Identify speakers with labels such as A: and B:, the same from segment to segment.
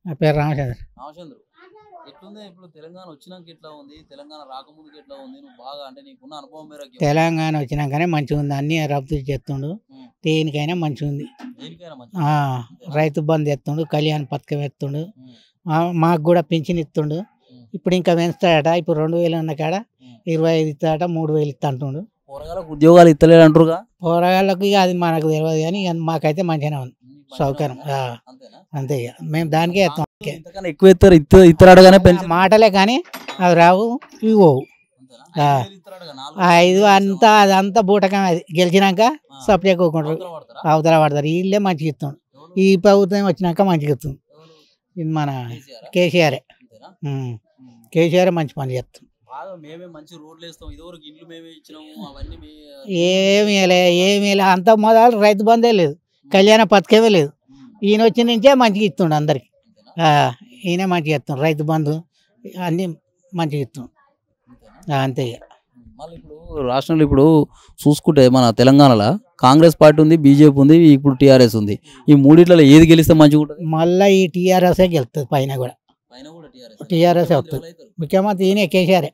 A: నా పేరు రామచంద్ర
B: రామచంద్రు ఎట్లుంది ఇప్పుడు తెలంగాణ వచ్చినాక ఎట్లా ఉంది తెలంగాణ రాకముందుకు ఎట్లా ఉంది నువ్వు బాగా అంటే నీకున్న అనుభవం మేరకు చెప్పు.
A: తెలంగాణ వచ్చినాకనే మంచిగా ఉంది అన్ని రద్దు చేస్తుండు
B: ఉం.
A: దేనికైనా మంచిగా ఉంది
B: దేనికైనా మంచి
A: ఆ, రైతు బంధు ఎత్తుండు కళ్యాణ పథకం ఎత్తుండు
B: ఉం.
A: ఆ, మాకు కూడా పింఛన్ ఇస్తుండు
B: ఉం.
A: ఇప్పుడు ఇంకా పెంచుతాడట ఇప్పుడు రెండు వేలు ఉన్న కాడ
B: ఉం.
A: ఇరవై ఐదు ఇస్తాడట మూడు వేలు ఇస్తా అంటుండు
B: పోరగాళ్ళకు ఉద్యోగాలు ఇస్తలేడు అంటారుగా
A: పోరగాళ్ళకి ఇక అది మనకు తెలియదు కానీ ఇక మాకైతే మంచిగానే ఉంది
B: నీకు
A: సౌకర్యం
B: మంచిగా
A: ఆ,
B: ఉందా? అంతేనా
A: అంతే ఇక మేము దానికే ఎత్తాం
B: కాంగ్రెస్ ఇంతకన్నా ఎక్కువ ఇస్తారు ఇత్తు ఇత్తరాడుగానే పెన్షన్
A: మాటలే కానీ అవి రావు ఇవి పోవు
B: అంతేనా?
A: ఆ.
B: ఐదు వేలు ఇత్తరాడుగా, నాలుగు
A: ఆ
B: వేలు
A: ఐదు
B: ఇస్తారు.
A: అంతా అదంతా బూటకం అది గెలిచినాక
B: ఆ.
A: సప్లై కోకుంటారు
B: అవతల పడతారా?
A: అవతల పడతారు వీళ్ళే మంచిగా ఇస్తుండు
B: ఎవరు?
A: ఈ ప్రభుత్వం వచ్చినాక మంచిగా ఇస్తుంది
B: ఎవరు?
A: ఇది మన
B: కేసీఆర్ ఆ?
A: కేసీఆర్
B: అంతేనా?
A: ఉం.
B: ఉం.
A: కేసీఆర్ మంచి పని చేస్తుంది
B: బాగా మేమే మంచి రోడ్లు వేస్తాం ఇదివరకు ఇండ్లు మేమే ఇచ్చినాము అవన్నీ మే
A: ఏమీ లే ఏమీ లే అంత మొదలు రైతు బందే లేదు కళ్యాణ పథకమే లేదు
B: ఉం.
A: ఈయన వచ్చిన నుంచే మంచిగా ఇస్తుండు అందరికి
B: అంతేనా?
A: ఆ, ఈయనే మంచిగా ఇస్తుండు రైతు బంధు అన్నీ మంచిగా ఇస్తుండు
B: అంతేనా?
A: ఆ, అంతే ఇక.
B: మళ్ళీ ఇప్పుడు రాష్ట్రంలో ఇప్పుడు చూసుకుంటే మన తెలంగాణలో కాంగ్రెస్ పార్టీ ఉంది బీజేపీ ఉంది ఇప్పుడు టీఆర్ఎస్ ఉంది ఈ మూడిట్లలో ఏది గెలిస్తే మంచిగా ఉంటుంది
A: మళ్ళా ఈ టీఆర్ఎస్ఏ గెలుస్తుంది పైన కూడా
B: పైన కూడా టీఆర్ఎస్
A: TRS ఏ వస్తుంది. ముఖ్యమంత్రి ఈయనే కేసీఆర్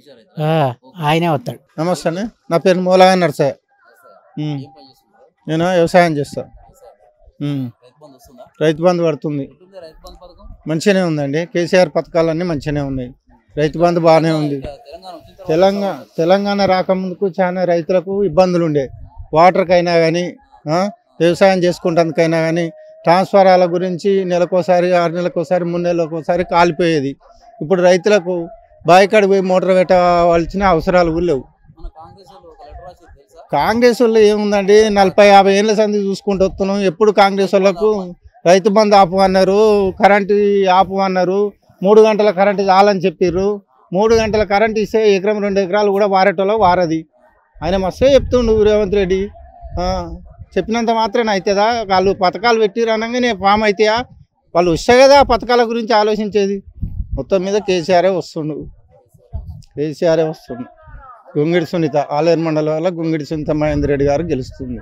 A: ఆయనే వస్తాడు
C: నమస్తే అండి నా పేరు మూలగా నర్సయ్య ఉమ్. నేను వ్యవసాయం చేస్తా ఉమ్.
B: రైతు బంధు వస్తుందా
C: రైతు బంధు పడుతుంది
B: ఎట్లుంది రైతు బంధు పథకం
C: మంచిగానే ఉందండి కేసీఆర్ పథకాలన్నీ మంచిగానే ఉన్నాయి రైతు బంధు బాగానే ఉంది
B: ఇక తెలంగాణ వచ్చిన తర్వాత
C: తెలంగాణ తెలంగాణ రాకముందుకు చాలా రైతులకు ఇబ్బందులు ఉండే వాటర్కైనా కానీ వ్యవసాయం చేసుకుంటానికైనా కానీ ట్రాన్స్ఫరాల గురించి నెలకోసారి ఆరు నెలకోసారి మూడు నెలలకోసారి కాలిపోయేది ఇప్పుడు రైతులకు బాయికాడికి పోయి మోటార్ పెట్టవలసిన అవసరాలు కూడా లేవు
B: మన కాంగ్రెస్ వాళ్ళు ఒక లెటర్ రాసి తెలుసా
C: కాంగ్రెస్ వాళ్ళు ఏముందండి నలభై యాభై ఏళ్ళ సంది చూసుకుంటూ వస్తున్నాం ఎప్పుడు కాంగ్రెస్ వాళ్ళకు రైతు బంధు ఆపు అన్నారు కరెంటు ఆపు అన్నారు మూడు గంటల కరెంటు చాలని చెప్పిర్రు మూడు గంటల కరెంట్ ఇస్తే ఎకరం రెండు ఎకరాలు కూడా వారేటోలో వారది ఆయన మస్తే చెప్తుండు రేవంత్ రెడ్డి ఆ, చెప్పినంత మాత్రం అవుతుందా వాళ్ళు పథకాలు పెట్టిరు అనగానే ఫామ్ అవుతాయా వాళ్ళు వస్తే కదా ఆ పథకాల గురించి ఆలోచించేది మొత్తం మీద కేసీఆరే వస్తుండు కేసీఆరే వస్తుండు గుంగిడి సునీత ఆలేరు మండలం వల్ల గుంగిడి సునీత మహేందర్ రెడ్డి గారు గెలుస్తుంది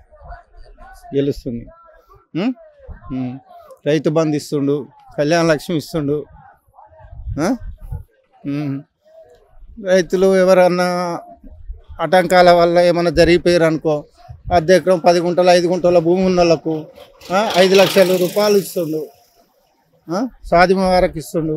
C: గెలుస్తుంది ఉం? ఉం. రైతు బంధు ఇస్తుండు కళ్యాణ లక్ష్మి ఇస్తుండు ఆ? ఉం. రైతులు ఎవరన్నా ఆటంకాల వల్ల ఏమైనా జరిగిపోయారు అనుకో అర్ధ ఎకరం పది గుంటల ఐదు గుంటల భూమి ఉన్న వాళ్ళకు ఆ, ఐదు లక్షల రూపాయలు ఇస్తుండు ఆ? సాధిమ వారికి ఇస్తుండు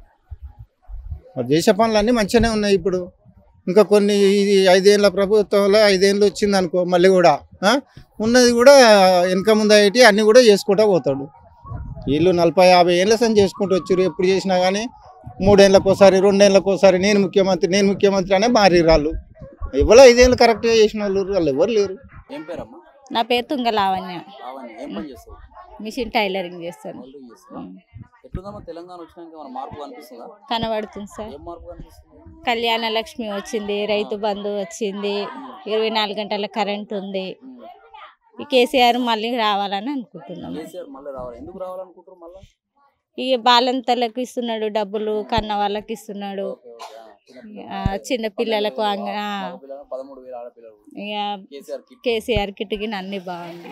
C: మరి దేశ పనులు అన్నీ మంచిగానే ఉన్నాయి ఇప్పుడు ఇంకా కొన్ని ఇది ఐదేళ్ళ ప్రభుత్వంలో ఐదేళ్ళు వచ్చింది అనుకో మళ్ళీ కూడా ఆ? ఉన్నది కూడా వెనక ముందు అయ్యేటి అన్నీ కూడా చేసుకుంటూ పోతాడు వీళ్ళు నలభై యాభై ఏళ్ళ సని చేసుకుంటూ వచ్చారు ఎప్పుడు చేసినా కానీ మూడేళ్ళకి ఒకసారి రెండేళ్ళకి ఒకసారి నేను ముఖ్యమంత్రి నేను ముఖ్యమంత్రి అనే మారి రాళ్ళు ఎవరో ఐదేళ్ళు కరెక్ట్గా చేసిన వాళ్ళు వాళ్ళు ఎవరు లేరు
B: ఏం పేరమ్మా
D: నా పేరు తుంగ లావణ్య
B: రావణి ఏం పని చేస్తావు
D: మిషన్ టైలరింగ్ చేస్తాను
B: మళ్ళీ చేస్తావా ఎట్లుందమ్మా తెలంగాణ వచ్చినాక మన మార్పు కనిపిస్తుందా
D: కనబడుతుంది సార్
B: ఏం మార్పు కనిపిస్తుంది
D: కళ్యాణ లక్ష్మి వచ్చింది రైతు బంధు వచ్చింది ఇరవై నాలుగు గంటల కరెంట్ ఉంది
B: ఉం.
D: ఈ కేసీఆర్ మళ్ళీ రావాలని అనుకుంటున్నాం
B: కేసీఆర్ మళ్ళీ రావాలి ఎందుకు రావాలనుకుంటారు మళ్ళీ
D: ఈ బాలంతలకు ఇస్తున్నాడు డబ్బులు కన్న వాళ్ళకి ఇస్తున్నాడు
B: ఓకే ఓకే ఆ. చిన్న
D: ఆ, చిన్న పిల్లలకు అంగ- ఆ,
B: పిల్లలు పదమూడు వేల ఆడపిల్లలు
D: ఇక
B: కేసీఆర్ కిట్
D: కేసీఆర్ కిటికీని అన్ని బాగుంది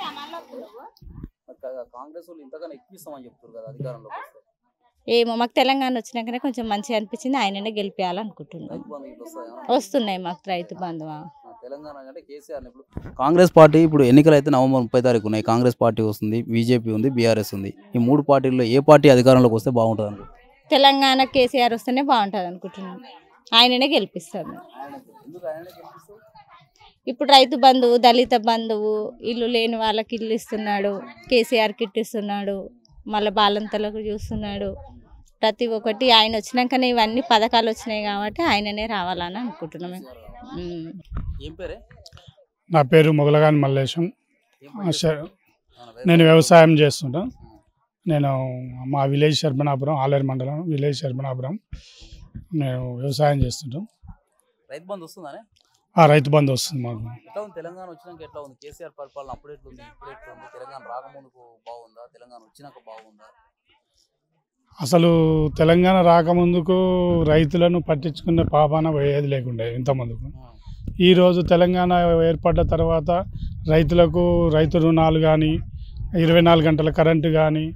B: కా- కాంగ్రెస్ వాళ్ళు ఇంతకన్నా ఎక్కువ ఇస్తామని చెప్తారు కదా అధికారంలోకి వస్తే
D: ఏమో మాకు తెలంగాణ వచ్చినాకనే కొంచెం మంచిగా అనిపించింది ఆయననే గెలిపించాలనుకుంటున్నాం
B: రైతు బంధు ఇట్లా వస్తాయా
D: వస్తున్నాయి మాకు రైతు బంధువా
B: ఆ, తెలంగాణ అంటే కేసీఆర్ ఇప్పుడు కాంగ్రెస్ పార్టీ ఇప్పుడు ఎన్నికలు అయితే నవంబర్ ముప్పై తారీఖు ఉన్నాయి కాంగ్రెస్ పార్టీ వస్తుంది బీజేపీ ఉంది బీఆర్ఎస్ ఉంది ఈ మూడు పార్టీల్లో ఏ పార్టీ అధికారంలోకి వస్తే బాగుంటుంది అనుకో
D: తెలంగాణ కేసీఆర్ వస్తేనే బాగుంటుంది అనుకుంటున్నాం ఆయననే గెలిపిస్తాను
B: ఎందుకు ఆయననే గెలిపిస్తారు
D: ఇప్పుడు రైతు బంధువు దళిత బంధువు ఇల్లు లేని వాళ్ళకి ఇల్లు ఇస్తున్నాడు కేసీఆర్ కిట్ ఇస్తున్నాడు మళ్ళీ బాలంతలకు చూస్తున్నాడు ప్రతి ఒక్కటి ఆయన వచ్చినాకనే ఇవన్నీ పథకాలు వచ్చినాయి కాబట్టి ఆయననే రావాలని అనుకుంటున్నాం ఉమ్.
B: ఏం పేరే
E: నా పేరు మొగలగాని మల్లేశం
B: ఏం
E: ఆ,
B: పని
E: శ-
B: చేస్తారు? ఆ,
E: నేను వ్యవసాయం చేస్తుంటా నేను మా విలేజ్ శర్మనాపురం ఆలేరు మండలం విలేజ్ శర్మనాపురం నేను వ్యవసాయం చేస్తుంటాం
B: రైతు బంధు వస్తుందానే
E: ఆ రైతు బంధు వస్తుంది మాకు
B: ఎట్లా ఉంది తెలంగాణ వచ్చినాక ఎట్లా ఉంది కేసీఆర్ పరిపాలన అప్పుడు ఎట్లుంది ఇప్పుడు ఎట్లా ఉంది తెలంగాణ రాకముందుకు బాగుందా తెలంగాణ వచ్చినాక బాగుందా
E: అసలు తెలంగాణ రాకముందుకు రైతులను పట్టించుకునే పాపాన పోయేది లేకుండే ఇంతమందుకు
B: ఆ,
E: ఈరోజు తెలంగాణ ఏర్పడ్డ తర్వాత రైతులకు రైతు రుణాలు కానీ ఇరవై నాలుగు గంటల కరెంటు కానీ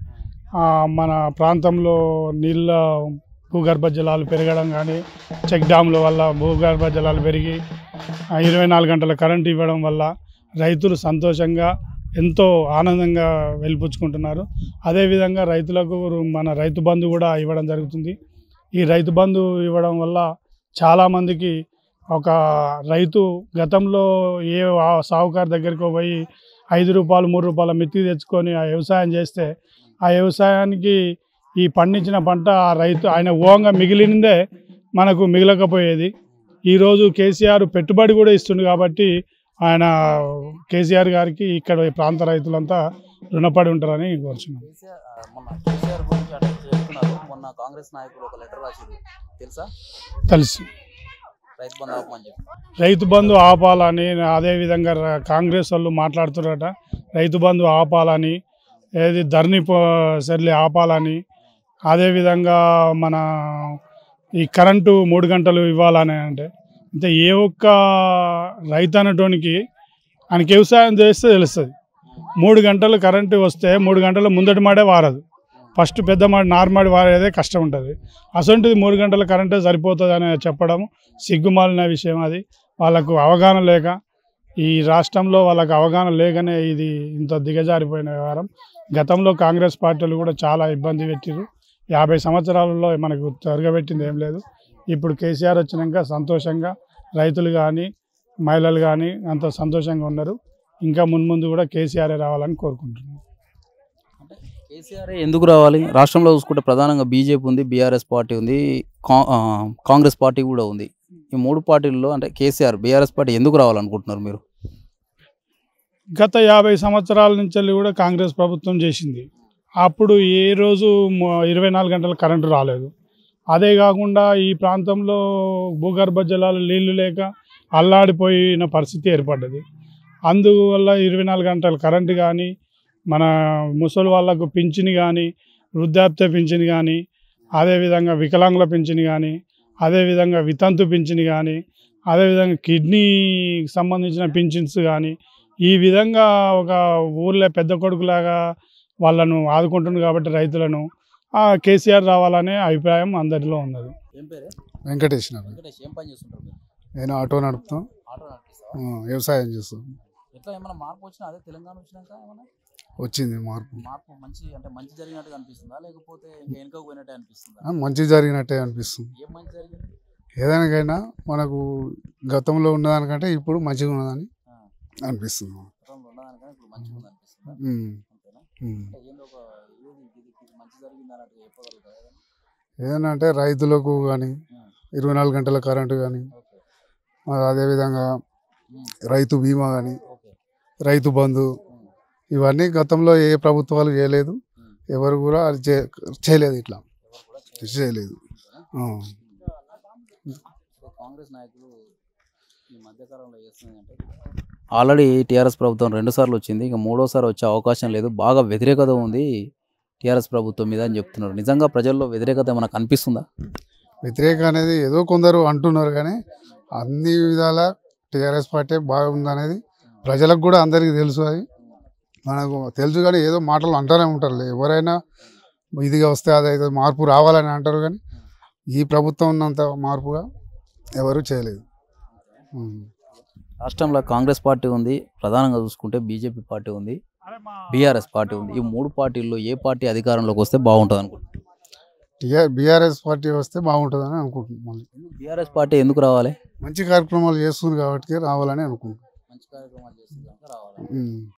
E: ఆ, మన ప్రాంతంలో నీళ్ళ భూగర్భ జలాలు పెరగడం కానీ చెక్ డ్యామ్ల వల్ల భూగర్భ జలాలు పెరిగి ఆ, ఇరవై నాలుగు గంటల కరెంట్ ఇవ్వడం వల్ల రైతులు సంతోషంగా ఎంతో ఆనందంగా వెలిపుచ్చుకుంటున్నారు అదేవిధంగా రైతులకు మన రైతు బంధు కూడా ఇవ్వడం జరుగుతుంది ఈ రైతు బంధు ఇవ్వడం వల్ల చాలామందికి ఒక రైతు గతంలో ఏ ఆ- సాహుకారు దగ్గరికి పోయి ఐదు రూపాయలు మూడు రూపాయల మిత్తి తెచ్చుకొని ఆ వ్యవసాయం చేస్తే ఆ వ్యవసాయానికి ఈ పండించిన పంట ఆ రైతు ఆయన ఓంగా మిగిలిందే మనకు మిగలకపోయేది ఈరోజు కేసీఆర్ పెట్టుబడి కూడా ఇస్తుంది కాబట్టి ఆయన కేసీఆర్ గారికి ఇక్కడ ఈ ప్రాంత రైతులంతా రుణపడి ఉంటారని కోరుచున్నాను
B: కేసీఆర్ ఆ, మొన్న కేసీఆర్ గురించి అంటే చెప్తున్నారు మొన్న కాంగ్రెస్ నాయకులు ఒక లెటర్ రాసింది తెలుసా
E: తెలుసు
B: రైతు బంధు ఆపమని చెప్పి
E: రైతు బంధు ఆపాలని అదేవిధంగా ర- కాంగ్రెస్ వాళ్ళు మాట్లాడుతున్నారట రైతు బంధు ఆపాలని ఏది ధరణి పో- సర్లే ఆపాలని అదేవిధంగా మన ఈ కరెంటు మూడు గంటలు ఇవ్వాలని అంటే అంటే ఏ ఒక్క రైతు అనేటోనికి ఆయనకి వ్యవసాయం చేస్తే తెలుస్తుంది మూడు గంటలు కరెంటు వస్తే మూడు గంటలు ముందటి మాడే వారదు ఫస్ట్ పెద్ద మాడి నార్మాడి వారేదే కష్టం ఉంటుంది అసొంటిది మూడు గంటల కరెంటే సరిపోతుంది అని చెప్పడం సిగ్గుమాలిన విషయం అది వాళ్ళకు అవగాహన లేక ఈ రాష్ట్రంలో వాళ్ళకు అవగాహన లేకనే ఇది ఇంత దిగజారిపోయిన వ్యవహారం గతంలో కాంగ్రెస్ పార్టీలు కూడా చాలా ఇబ్బంది పెట్టిరు యాభై సంవత్సరాలలో మనకు తిరగబెట్టింది ఏం లేదు ఇప్పుడు కేసీఆర్ వచ్చినాక సంతోషంగా రైతులు కానీ మహిళలు కానీ అంత సంతోషంగా ఉన్నారు ఇంకా మున్ముందు కూడా కేసీఆర్ రావాలని కోరుకుంటున్నాను
B: అంటే కేసీఆర్ ఎందుకు రావాలి రాష్ట్రంలో చూసుకుంటే ప్రధానంగా బీజేపీ ఉంది బీఆర్ఎస్ పార్టీ ఉంది కా- ఆ, కాంగ్రెస్ పార్టీ కూడా ఉంది ఈ మూడు పార్టీల్లో అంటే కేసీఆర్ బీఆర్ఎస్ పార్టీ ఎందుకు రావాలనుకుంటున్నారు మీరు
E: గత యాభై సంవత్సరాల నుంచి వెళ్ళి కూడా కాంగ్రెస్ ప్రభుత్వం చేసింది అప్పుడు ఏ రోజు మ- ఇరవై నాలుగు గంటల కరెంటు రాలేదు అదే కాకుండా ఈ ప్రాంతంలో భూగర్భ జలాలు నీళ్లు లేక అల్లాడిపోయిన పరిస్థితి ఏర్పడ్డది అందువల్ల ఇరవై నాలుగు గంటల కరెంటు కానీ మన ముసలి వాళ్ళకు పింఛన్ కానీ వృద్ధాప్య పింఛన్ కానీ అదేవిధంగా వికలాంగుల పింఛన్ కానీ అదేవిధంగా వితంతు పింఛన్ కానీ అదేవిధంగా కిడ్నీకి సంబంధించిన పింఛన్స్ కానీ ఈ విధంగా ఒక ఊర్లో పెద్ద కొడుకులాగా వాళ్ళను ఆదుకుంటుంది కాబట్టి రైతులను ఆ కేసీఆర్ రావాలనే అభిప్రాయం అందరిలో ఉన్నది
B: ఏం పేరే
F: వెంకటేష్ నా పేరు.
B: వెంకటేష్ ఏం పని చేస్తుంటారు మీరు
F: నేను ఆటో నడుపుతాం
B: ఆటో నడిపిస్తావా
F: ఆ, వ్యవసాయం చేస్తాం
B: ఎట్లా ఏమైనా మార్పు వచ్చినా అదే తెలంగాణ వచ్చినాక ఏమైనా
F: వచ్చింది మార్పు
B: మార్పు మంచి అంటే మంచి జరిగినట్టుగా అనిపిస్తుందా లేకపోతే ఇంకా వెనుకకు పోయినట్టే అనిపిస్తుందా
F: ఆ, మంచి జరిగినట్టే అనిపిస్తుంది
B: ఏం మంచి జరిగింది
F: ఏదానికైనా మనకు గతంలో ఉన్నదానికంటే ఇప్పుడు మంచిగా ఉన్నదని
B: ఆ,
F: అనిపిస్తుంది
B: గతంలో ఉన్నదానికన్నా ఇప్పుడు మంచిగా ఉంది అనిపిస్తుందా
F: ఉమ్,
B: అంతేనా
F: ఉమ్.
B: అంటే ఏందో ఒక ఏది ఇది ఇది మంచి జరిగింది అన్నట్టుగా చెప్పగలుగుతారా ఏదైనా?
F: ఏదైనా అంటే రైతులకు కానీ ఇరవై నాలుగు గంటల కరెంటు కానీ
B: ఓకే
F: అదేవిధంగా
B: ఉమ్,
F: రైతు బీమా కానీ
B: ఓకే
F: రైతు బంధు
B: ఉమ్,
F: ఇవన్నీ గతంలో ఏ ప్రభుత్వాలు చేయలేదు
B: ఉమ్.
F: ఎవరు కూడా అది చే- చేయలేదు ఇట్లా
B: ఎవరు కూడా చేయలేదు.
F: చేయలేదు
B: అంతేనా?
F: ఆ.
B: సో కాంగ్రెస్ నాయకులు ఈ మధ్యకాలంలో చేస్తుందంటే ఆల్రెడీ టీఆర్ఎస్ ప్రభుత్వం రెండు సార్లు వచ్చింది ఇంకా మూడోసారి వచ్చే అవకాశం లేదు బాగా వ్యతిరేకత ఉంది టీఆర్ఎస్ ప్రభుత్వం మీద అని చెప్తున్నారు నిజంగా ప్రజల్లో వ్యతిరేకత ఏమైనా కనిపిస్తుందా
F: వ్యతిరేక అనేది ఏదో కొందరు అంటున్నారు కానీ అన్ని విధాల టీఆర్ఎస్ పార్టీ బాగుందనేది ప్రజలకు కూడా అందరికీ తెలుసు అది మనకు తెలుసు కానీ ఏదో మాటలు అంటూనే ఉంటారు ఎవరైనా ఇదిగా వస్తే అదైతే మార్పు రావాలని అంటారు కానీ ఈ ప్రభుత్వం ఉన్నంత మార్పుగా ఎవరు చేయలేదు ఉమ్.
B: రాష్ట్రంలో కాంగ్రెస్ పార్టీ ఉంది ప్రధానంగా చూసుకుంటే బీజేపీ పార్టీ ఉంది బీఆర్ఎస్ పార్టీ ఉంది ఈ మూడు పార్టీల్లో ఏ పార్టీ అధికారంలోకి వస్తే బాగుంటుంది అనుకుంటున్నాను
F: టీఆర్ బీఆర్ఎస్ పార్టీ వస్తే బాగుంటుందని అనుకుంటున్నాం మళ్ళీ
B: బీఆర్ఎస్ పార్టీ ఎందుకు రావాలి
F: మంచి కార్యక్రమాలు చేస్తుంది కాబట్టి రావాలని అనుకుంటున్నాం
B: మంచి కార్యక్రమాలు చేస్తే రావాలి
F: ఉమ్.